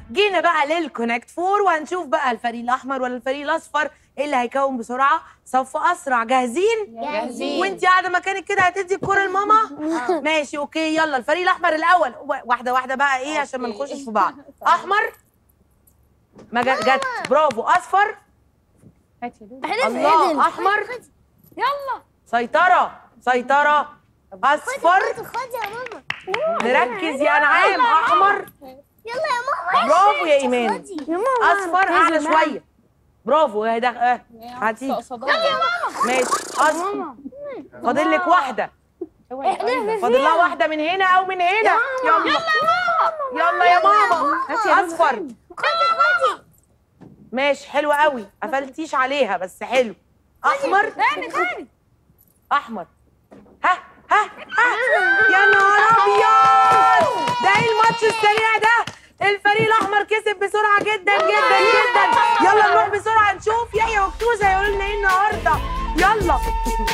جينا بقى للكونكت فور وهنشوف بقى الفريق الاحمر ولا الفريق الاصفر ايه اللي هيكون بسرعه صف اسرع جاهزين جاهزين. وانت قاعده مكانك كده هتدي الكره لماما ماشي اوكي يلا الفريق الاحمر الاول و- واحده واحده بقى ايه عشان ما نخشش في بعض احمر ما جا- جت برافو اصفر الله احمر يلا سيطره سيطره اصفر خدي يا ماما نركز يا انعام احمر يلا يا ماما برافو يا ايمان خدي اصفر اعلى شويه برافو اهي ده اه هاتي ماشي اصفر فاضل لك واحده فاضل لها واحده من هنا او من هنا يلا يلا يا ماما اصفر ماشي حلو قوي قفلتيش عليها بس حلو احمر تاني تاني احمر ها ها ها يا نهار ابيض ده ايه الماتش السريع ده الفريق الاحمر كسب بسرعه جدا جدا جدا يلا نروح بسرعه نشوف يحيى وكتوزه هيقولوا لنا ايه النهارده يلا